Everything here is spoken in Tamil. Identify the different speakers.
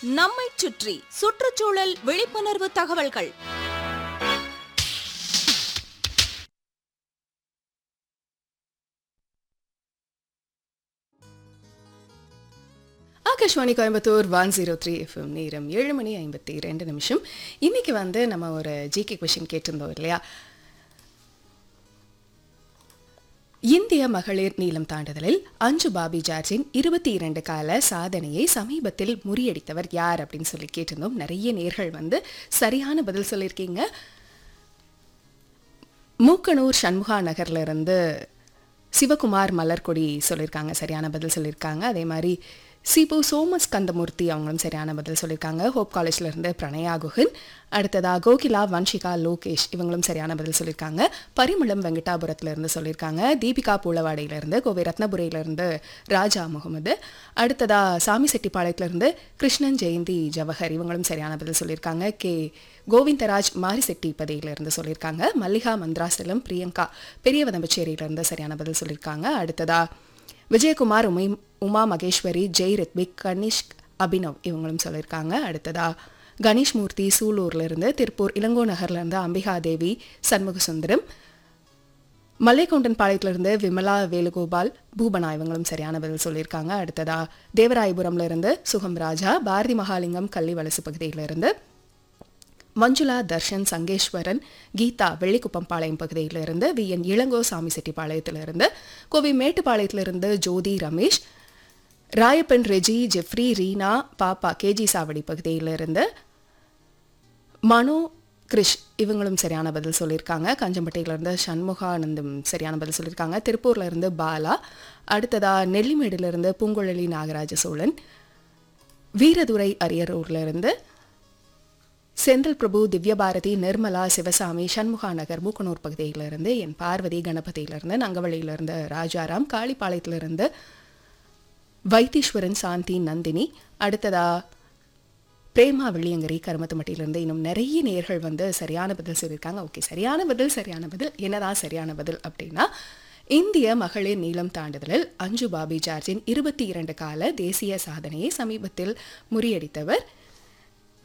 Speaker 1: நம்மைச் சுற்றி சுற்றுச்சூழல் விழிப்புணர்வு தகவல்கள்
Speaker 2: Akashvani Coimbatore one zero three FM நேரம் ஏழு மணி ஐம்பத்தி ரெண்டு நிமிஷம் இன்னைக்கு வந்து நம்ம ஒரு ஜிகே கொஷின் கேட்டிருந்தோம் இல்லையா இந்திய மகளிர் நீளம் தாண்டுதலில் அஞ்சு பாபி ஜார்ஜின் இருபத்தி இரண்டு கால சாதனையை சமீபத்தில் முறியடித்தவர் யார் அப்படின்னு சொல்லி கேட்டிருந்தோம் நிறைய நேர்கள் வந்து சரியான பதில் சொல்லியிருக்கீங்க மூக்கனூர் சண்முகா நகர்ல இருந்து சிவகுமார் மலர்கொடி சொல்லியிருக்காங்க சரியான பதில் சொல்லியிருக்காங்க அதே மாதிரி சிபு சோமஸ் கந்தமூர்த்தி அவங்களும் சரியான பதில் சொல்லியிருக்காங்க ஹோப் காலேஜ்ல இருந்து பிரணயா குஹன் அடுத்ததா கோகிலா வன்ஷிகா லோகேஷ் இவங்களும் சரியான பதில் சொல்லியிருக்காங்க பரிமளம் வெங்கடாபுரத்துல இருந்து சொல்லியிருக்காங்க தீபிகா பூளவாடையில இருந்து கோவை ரத்னபுரையில இருந்து ராஜா முகமது அடுத்ததா சாமி செட்டிப்பாளையத்துல இருந்து கிருஷ்ணன் ஜெயந்தி ஜவஹர் இவங்களும் சரியான பதில் சொல்லியிருக்காங்க கே கோவிந்தராஜ் மாரிசெட்டி பதையில இருந்து சொல்லியிருக்காங்க மல்லிகா மந்த்ராசலம் பிரியங்கா பெரியவதம்பச்சேரியில இருந்து சரியான பதில் சொல்லியிருக்காங்க அடுத்ததா விஜயகுமார் உமை உமா மகேஸ்வரி ஜெய் ரித்விக் கனிஷ்க் அபினவ் இவங்களும் சொல்லியிருக்காங்க அடுத்ததா கணேஷ் மூர்த்தி சூலூர்ல இருந்து திருப்பூர் இளங்கோ நகர்ல இருந்து அம்பிகா தேவி சண்முக சுந்தரம் மல்லைக்கவுண்டன் பாளையத்திலிருந்து விமலா வேலுகோபால் பூபனா இவங்களும் சரியான பதில் சொல்லியிருக்காங்க அடுத்ததா தேவராயபுரம்ல இருந்து சுகம் ராஜா பாரதி மகாலிங்கம் கள்ளி வலசு பகுதியிலிருந்து மஞ்சுளா தர்ஷன் சங்கேஸ்வரன் கீதா வெள்ளிக்குப்பம் பாளையம் பகுதியிலிருந்து வி என் இளங்கோ சாமி செட்டிப்பாளையத்திலிருந்து கோவை மேட்டுப்பாளையத்திலிருந்து ஜோதி ரமேஷ் ராயப்பன் ரெஜி ஜெஃப்ரி ரீனா பாப்பா கேஜி சாவடி பகுதியிலிருந்து மனோ கிரிஷ் இவங்களும் சரியான பதில் சொல்லியிருக்காங்க கஞ்சம்பட்டியிலேருந்து சண்முகானந்தம் சரியான பதில் சொல்லியிருக்காங்க திருப்பூர்ல இருந்து பாலா அடுத்ததா நெல்லிமேடுலேருந்து பூங்குழலி நாகராஜ சோழன் வீரதுரை அரியரூர்ல இருந்து செந்தில் பிரபு திவ்யபாரதி நிர்மலா சிவசாமி சண்முகா நகர் மூக்கனூர் பகுதியிலிருந்து என் பார்வதி கணபதியிலிருந்து நங்கவழியிலிருந்து ராஜாராம் காளிப்பாளையத்திலிருந்து வைத்தீஸ்வரன் சாந்தி நந்தினி அடுத்ததா பிரேமா வெள்ளியங்கரி கருமத்துமட்டியிலிருந்து இன்னும் நிறைய நேர்கள் வந்து சரியான பதில் சொல்லியிருக்காங்க ஓகே சரியான பதில் சரியான பதில் என்னதான் சரியான பதில் அப்படின்னா இந்திய மகளிர் நீளம் தாண்டுதலில் அஞ்சு பாபி ஜார்ஜின் இருபத்தி இரண்டு கால தேசிய சாதனையை சமீபத்தில் முறியடித்தவர்